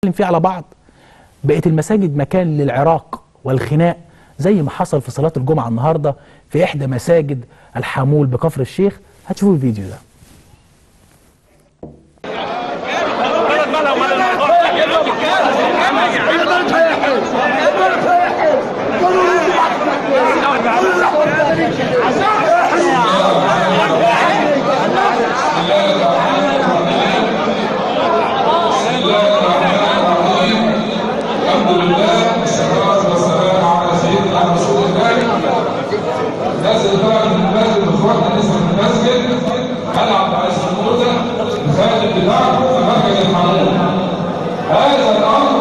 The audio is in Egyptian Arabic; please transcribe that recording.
فيه على بعض بقت المساجد مكان للعراق والخناق زي ما حصل في صلاة الجمعة النهاردة في إحدى مساجد الحمول بكفر الشيخ هتشوفوا الفيديو ده نازل بقى من المسجد مشروعنا نزل من المسجد قلع بتاع السموزه الخارج بتاعه في مركز الحمول هذا الامر